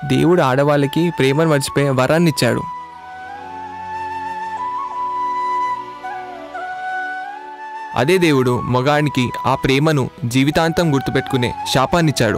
దేవుడు ఆడవాళ్ళకి ప్రేమను మర్చిపోయే వరాన్ని ఇచ్చాడు అదే దేవుడు మగానికి ఆ ప్రేమను జీవితాంతం గుర్తుపెట్టుకునే శాపాన్నిచ్చాడు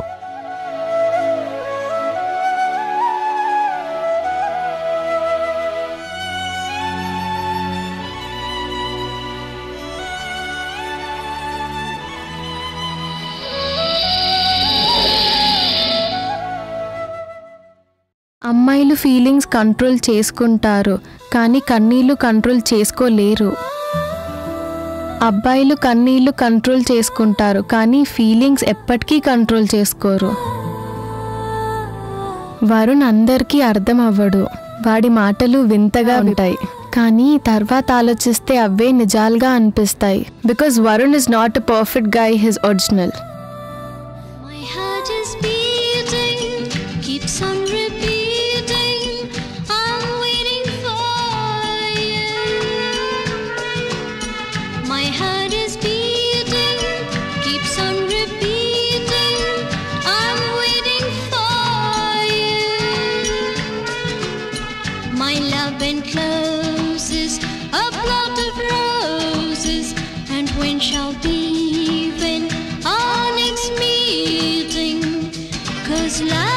అమ్మాయిలు ఫీలింగ్స్ కంట్రోల్ చేసుకుంటారు కానీ కన్నీళ్లు కంట్రోల్ చేసుకోలేరు అబ్బాయిలు కన్నీళ్లు కంట్రోల్ చేసుకుంటారు కానీ ఫీలింగ్స్ ఎప్పటికీ కంట్రోల్ చేసుకోరు వరుణ్ అందరికీ అర్థం అవ్వడు వాడి మాటలు వింతగా ఉంటాయి కానీ తర్వాత ఆలోచిస్తే అవే నిజాలుగా అనిపిస్తాయి because Varun is not a perfect guy his original My heart is beating, keeps on repeating. I'm waiting for you. My heart is beating, keeps on repeating. I'm waiting for you. My love encloses a plot of roses, and when shall be when our next meeting? Cause love.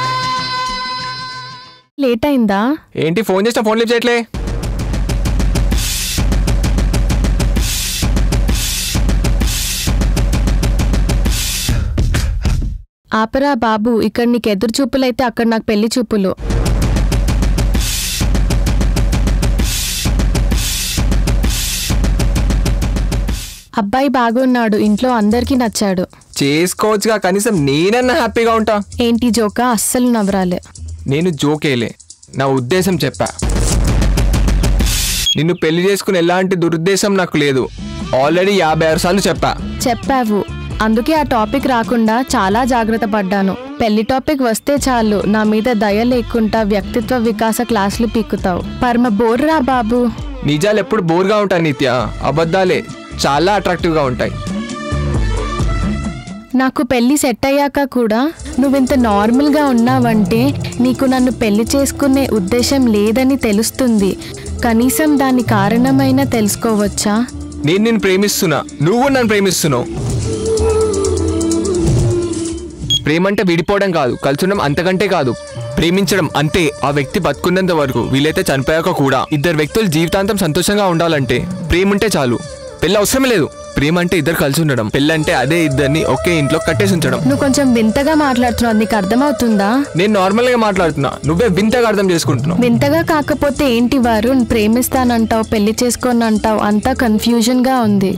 Late అయిందా ఏంటి phone చేసిన phone lift చేయట్లే ఆపరా బాబు ఇక్కడ నీకు ఎదురు చూపులైతే అక్కడ నాకు పెళ్లి చూపులు అబ్బాయి బాగున్నాడు ఇంట్లో అందరికీ నచ్చాడు చేసుకోవచ్చుగా కనీసం నేనన్నా హ్యాపీగా ఉంటా ఏంటి జోకా అస్సలు నవ్వరాలే నేను జోకేలే నా ఉద్దేశం చెప్పా నిన్ను పెళ్లి చేసుకుని ఎలాంటి దురుద్దేశం నాకు లేదు ఆల్రెడీ యాభై ఆరు సార్లు చెప్పా చెప్పావు అందుకే ఆ టాపిక్ రాకుండా చాలా జాగ్రత్త పడ్డాను పెళ్లి టాపిక్ వస్తే చాలు నా మీద దయ లేకుండా వ్యక్తిత్వ వికాస క్లాసులు పీకుతావు పరమ బోర్రా బాబు నిజాలు ఎప్పుడు బోర్గా ఉంటాయి నిత్య అబద్ధాలే చాలా అట్రాక్టివ్గా ఉంటాయి నాకు పెళ్లి సెట్ అయ్యాక కూడా నువ్వింత నార్మల్గా ఉన్నావంటే నీకు నన్ను పెళ్లి చేసుకునే ఉద్దేశం లేదని తెలుస్తుంది కనీసం దాని కారణమైనా తెలుసుకోవచ్చా నేను నిన్ను ప్రేమిస్తున్నా నువ్వు నన్ను ప్రేమిస్తున్నావు ప్రేమ అంటే విడిపోవడం కాదు కలుసుండడం అంతకంటే కాదు ప్రేమించడం అంతే ఆ వ్యక్తి బతుకున్నంత వరకు వీలైతే చనిపోయాక కూడా ఇద్దరు వ్యక్తులు జీవితాంతం సంతోషంగా ఉండాలంటే ప్రేమ ఉంటే చాలు పెళ్ళి అవసరమే లేదు ప్రేమ అంటే ఇద్దరు కలిసి ఉండడం పెళ్ళి అంటే అదే ఇద్దరిని ఒకే ఇంట్లో కట్టేసి ఉంచడం నువ్వు కొంచెం వింతగా మాట్లాడుతున్నావు నీకు అర్థమవుతుందా నేను నార్మల్గా మాట్లాడుతున్నా నువ్వే వింతగా అర్థం చేసుకుంటున్నావు వింతగా కాకపోతే ఏంటి వరుణ్ ప్రేమిస్తానంటావు పెళ్లి చేసుకోనంటావు అంతా కన్ఫ్యూజన్గా ఉంది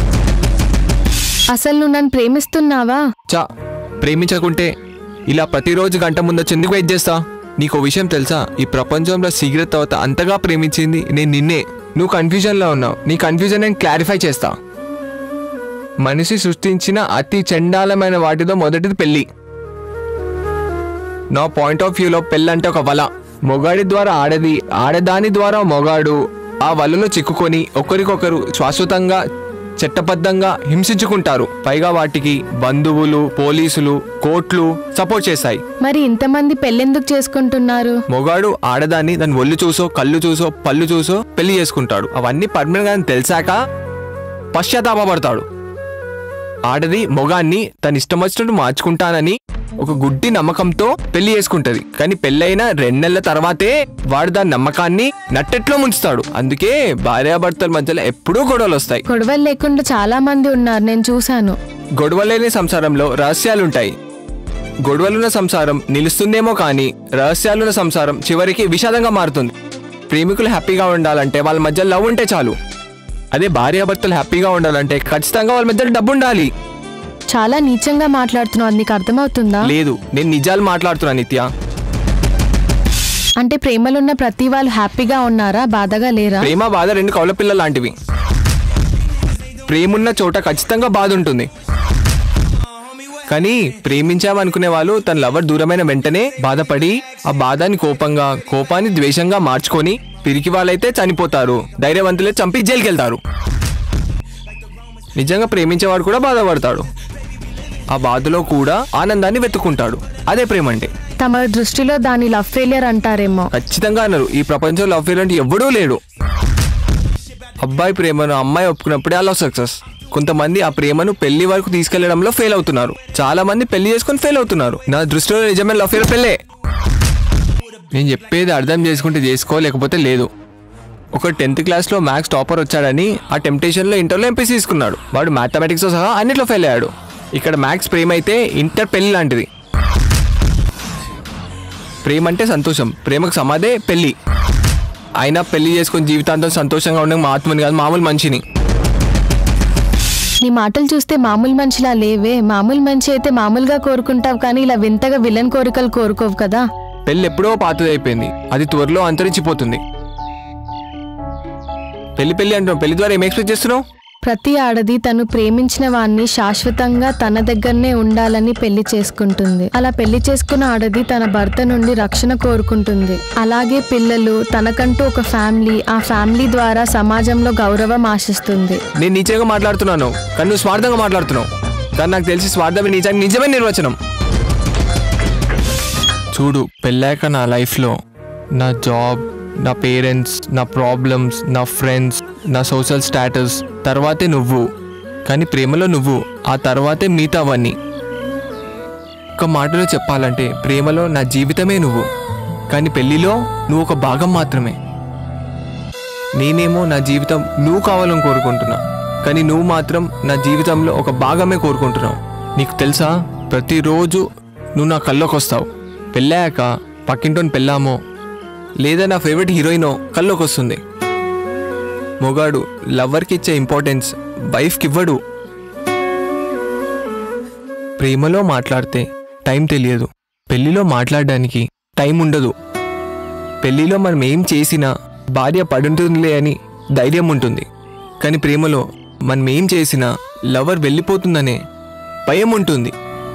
అసలు నువ్వు నన్ను ప్రేమిస్తున్నావా చా ప్రేమించకుంటే ఇలా ప్రతిరోజు గంట ముందు వచ్చి ఎందుకు వెయిట్ చేస్తా నీకు ఓ విషయం తెలుసా ఈ ప్రపంచంలో సిగరెట్ తర్వాత అంతగా ప్రేమించింది నేను నిన్నే నువ్వు కన్ఫ్యూజన్లో ఉన్నావు నీ కన్ఫ్యూజన్ నేను క్లారిఫై చేస్తా మనిషి సృష్టించిన అతి చండాలమైన వాటిలో మొదటిది పెళ్ళి నా పాయింట్ ఆఫ్ వ్యూలో పెళ్ళంటే ఒక వల మొగాడి ద్వారా ఆడది ఆడదాని ద్వారా మొగాడు ఆ వలలో చిక్కుకొని ఒకరికొకరు శాశ్వతంగా చట్టబద్ధంగా హింసించుకుంటారు పైగా వాటికి బంధువులు పోలీసులు కోర్టులు సపోర్ట్ చేస్తాయి మరి ఇంతమంది పెళ్ళెందుకు చేసుకుంటున్నారు మొగాడు ఆడదాన్ని దాని ఒళ్ళు చూసో కళ్ళు చూసో పళ్ళు చూసో పెళ్లి చేసుకుంటాడు అవన్నీ పర్మనెంట్ గా తెలిసాక పశ్చాత్తాపడతాడు ఆడది మొగాన్ని తన ఇష్టం వచ్చినట్టు మార్చుకుంటానని ఒక గుడ్డి నమ్మకంతో పెళ్లి చేసుకుంటది కానీ పెళ్ళైన రెండు నెలల తర్వాతే వాడు దాని నమ్మకాన్ని నట్టెట్లో ముంచుతాడు అందుకే భార్యాభర్తల మధ్యలో ఎప్పుడూ గొడవలు వస్తాయి గొడవలు లేకుండా చాలా మంది ఉన్నారు నేను చూశాను గొడవలేని సంసారంలో రహస్యాలుంటాయి గొడవలున్న సంసారం నిలుస్తుందేమో కానీ రహస్యాలున్న సంసారం చివరికి విషాదంగా మారుతుంది ప్రేమికులు హ్యాపీగా ఉండాలంటే వాళ్ళ మధ్య లవ్ ఉంటే చాలు అదే భార్యాభర్తలు హ్యాపీగా ఉండాలంటే ఖచ్చితంగా వాళ్ళ మధ్య డబ్బు ఉండాలి చాలా నీచంగా మాట్లాడుతున్నావు అది నీకు అర్థమవుతుందా లేదు నేను నిజాలు మాట్లాడుతున్నా నిత్య అంటే ప్రేమలున్న ప్రతి వాళ్ళు హ్యాపీగా ఉన్నారా బాధగా లేరా ప్రేమ బాధ రెండు కౌల పిల్లలు లాంటివి ప్రేమున్న చోట ఖచ్చితంగా బాధ ఉంటుంది కానీ ప్రేమించామనుకునే వాళ్ళు తన లవర్ దూరమైన వెంటనే బాధపడి ఆ బాధని కోపంగా కోపాన్ని ద్వేషంగా మార్చుకొని పిరికి వాళ్ళైతే చనిపోతారు ధైర్యవంతులే చంపి జైలుకి వెళ్తారు నిజంగా ప్రేమించేవాడు కూడా బాధపడతాడు ఆ బాధలో కూడా ఆనందాన్ని వెతుక్కుంటాడు అదే ప్రేమ అంటే తమ దృష్టిలో దాని లవ్ ఫెయిలియర్ అంటారేమో ఖచ్చితంగా అన్నారు ఈ ప్రపంచంలో లవ్ ఫెయిల్ అంటే ఎవడూ లేడు అబ్బాయి ప్రేమను అమ్మాయి ఒప్పుకున్నప్పుడే అలా సక్సెస్ కొంతమంది ఆ ప్రేమను పెళ్లి వరకు తీసుకెళ్లడంలో ఫెయిల్ అవుతున్నారు చాలా మంది పెళ్లి చేసుకొని ఫెయిల్ అవుతున్నారు నా దృష్టిలో నిజమైన లవ్ ఫెయిల్ పెళ్ళే నేను చెప్పేది అర్థం చేసుకుంటే చేసుకో లేకపోతే లేదు ఒక టెన్త్ క్లాస్లో మ్యాథ్స్ టాపర్ వచ్చాడని ఆ టెంప్టేషన్లో ఇంటర్లో ఎంపీసీ తీసుకున్నాడు వాడు మ్యాథమెటిక్స్తో సహా అన్నిట్లో ఫెయిల్ అయ్యాడు ఇక్కడ మ్యాథ్స్ ప్రేమ అయితే ఇంటర్ పెళ్లి లాంటిది ప్రేమ అంటే సంతోషం ప్రేమకు సమాధే పెళ్ళి అయినా పెళ్లి చేసుకుని జీవితాంతం సంతోషంగా ఉండే మహాత్ముని కాదు మామూలు మనిషిని నీ మాటలు చూస్తే మామూలు మనిషిలా లేవే మామూలు మనిషి అయితే మామూలుగా కోరుకుంటావు కానీ ఇలా వింతగా విలన్ కోరికలు కోరుకోవు కదా పెళ్ళి ఎప్పుడో పాతది అయిపోయింది అది త్వరలో అంతరించిపోతుంది పెళ్లి పెళ్లి అంటున్నావు పెళ్లి ద్వారా ఏం ఎక్స్పెక్ట్ చేస్తున్నావు ప్రతి ఆడది తను ప్రేమించిన వాణ్ణి శాశ్వతంగా తన దగ్గరనే ఉండాలని పెళ్లి చేసుకుంటుంది అలా పెళ్లి చేసుకున్న ఆడది తన భర్త నుండి రక్షణ కోరుకుంటుంది అలాగే పిల్లలు తనకంటూ ఒక ఫ్యామిలీ ఆ ఫ్యామిలీ ద్వారా సమాజంలో గౌరవం ఆశిస్తుంది నేను నీచంగా మాట్లాడుతున్నాను కానీ నువ్వు స్వార్థంగా మాట్లాడుతున్నావు కానీ నాకు తెలిసి స్వార్థమే నీచానికి నిజమే నిర్వచనం చూడు పెళ్ళాక నా లైఫ్లో నా జాబ్ నా పేరెంట్స్ నా ప్రాబ్లమ్స్ నా ఫ్రెండ్స్ నా సోషల్ స్టేటస్ తర్వాతే నువ్వు కానీ ప్రేమలో నువ్వు ఆ తర్వాతే మిగతావన్నీ ఒక మాటలో చెప్పాలంటే ప్రేమలో నా జీవితమే నువ్వు కానీ పెళ్లిలో నువ్వు ఒక భాగం మాత్రమే నేనేమో నా జీవితం నువ్వు కావాలని కోరుకుంటున్నా కానీ నువ్వు మాత్రం నా జీవితంలో ఒక భాగమే కోరుకుంటున్నావు నీకు తెలుసా ప్రతిరోజు నువ్వు నా కల్లోకి వస్తావు పెళ్ళాక పక్కింటోని పెళ్ళామో లేదా నా ఫేవరెట్ హీరోయినో కల్లోకి వస్తుంది మొగాడు లవర్కి ఇచ్చే ఇంపార్టెన్స్ వైఫ్కి ఇవ్వడు ప్రేమలో మాట్లాడితే టైం తెలియదు పెళ్లిలో మాట్లాడడానికి టైం ఉండదు పెళ్లిలో మనం ఏం చేసినా భార్య పడుంటుందిలే అని ధైర్యం ఉంటుంది కానీ ప్రేమలో మనం ఏం చేసినా లవర్ వెళ్ళిపోతుందనే భయం ఉంటుంది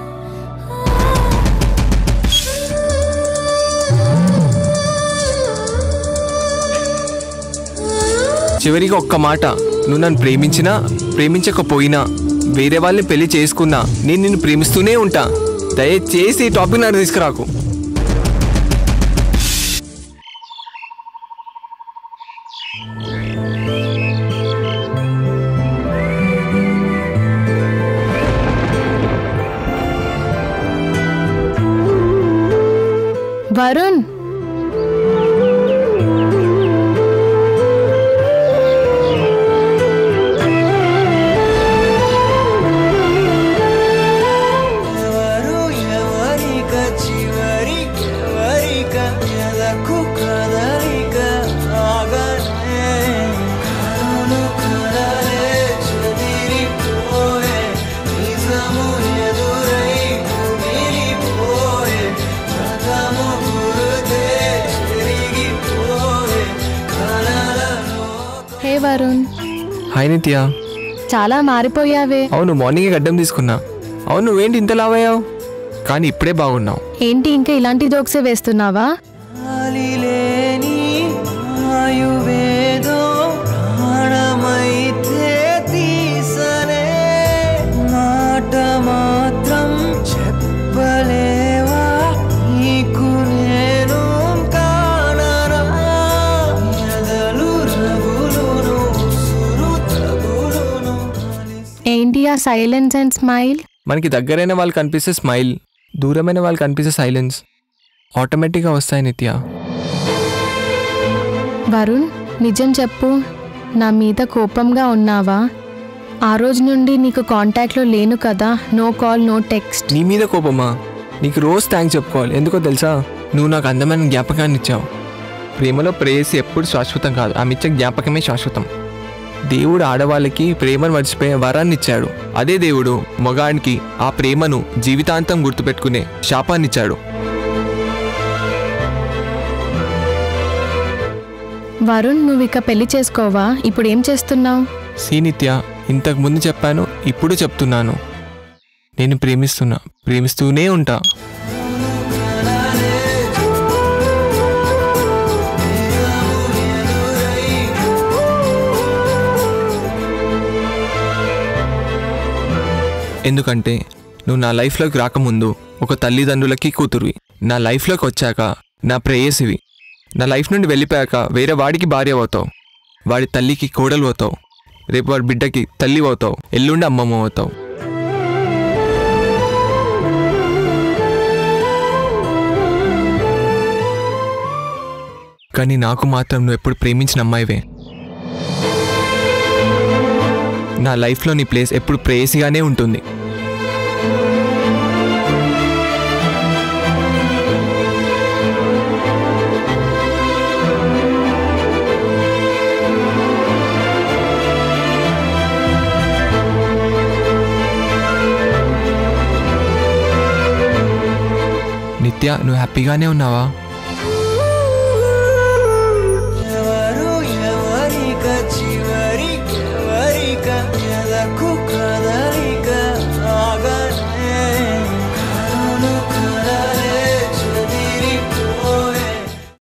చివరికి ఒక్క మాట నువ్వు నన్ను ప్రేమించినా ప్రేమించకపోయినా వేరే వాళ్ళని పెళ్లి చేసుకున్నా నేను నిన్ను ప్రేమిస్తూనే ఉంటా దయచేసి ఈ టాపిక్ నాకు తీసుకురాకు వరుణ్ ఎవరు ఎవరిక చివరి ఎవరిక ఎదకు కదలిక ఆగనే కనులు కలలే చెదిరిపోయే నిజము ఎదురై కుమిలిపోయే గతము గురుతే చెరిగిపోయే కలలలో హే వరుణ్ హాయ్ నిత్య చాలా మారిపోయావే అవును మార్నింగే గడ్డం తీసుకున్నా అవును నువ్వేంటి ఇంత లావయ్యావు కానీ ఇప్పుడే బాగున్నావు ఏంటి ఇంకా ఇలాంటి జోక్సే వేస్తున్నావా గాలిలేని ఆయువేదో ప్రాణమైతే తీసనే మాట మాత్రం చెప్పలేవా నీకు నేను కానరా ఎదలు రగులును సురు తగులును ఏంటి ఆ సైలెన్స్ అండ్ స్మైల్ మనకి దగ్గరైన వాళ్ళు కనిపిస్తే స్మైల్ దూరమైన వాళ్ళు కనిపిస్తే సైలెన్స్ ఆటోమేటిక్గా వస్తాయి నిత్య వరుణ్ నిజం చెప్పు నా మీద కోపంగా ఉన్నావా ఆ రోజు నుండి నీకు కాంటాక్ట్లో లేను కదా నో కాల్ నో టెక్స్ట్ నీ మీద కోపమా నీకు రోజు థ్యాంక్స్ చెప్పుకోవాలి ఎందుకో తెలుసా నువ్వు నాకు అందమైన జ్ఞాపకాన్ని ఇచ్చావు ప్రేమలో ప్రేయసి ఎప్పుడు శాశ్వతం కాదు ఆమె ఇచ్చే జ్ఞాపకమే శాశ్వతం దేవుడు ఆడవాళ్ళకి ప్రేమను మర్చిపోయే వరాన్ని ఇచ్చాడు అదే దేవుడు మగానికి ఆ ప్రేమను జీవితాంతం గుర్తుపెట్టుకునే శాపాన్ని ఇచ్చాడు వరుణ్ నువ్వు ఇక పెళ్లి చేసుకోవా ఇప్పుడు ఏం చేస్తున్నావు సీనిత్య ఇంతకు ముందు చెప్పాను ఇప్పుడు చెప్తున్నాను నేను ప్రేమిస్తున్నా ప్రేమిస్తూనే ఉంటా ఎందుకంటే నువ్వు నా లైఫ్లోకి రాకముందు ఒక తల్లిదండ్రులకి కూతురువి నా లైఫ్లోకి వచ్చాక నా ప్రేయసివి నా లైఫ్ నుండి వెళ్ళిపోయాక వేరే వాడికి భార్య అవుతావు వాడి తల్లికి కోడలు అవుతావు రేపు వాడి బిడ్డకి తల్లి అవుతావు ఎల్లుండి అమ్మమ్మ అవుతావు కానీ నాకు మాత్రం నువ్వు ఎప్పుడు ప్రేమించిన అమ్మాయివే నా లైఫ్లో నీ ప్లేస్ ఎప్పుడు ప్రేయసిగానే ఉంటుంది నిత్య నువ్వు హ్యాపీగానే ఉన్నావా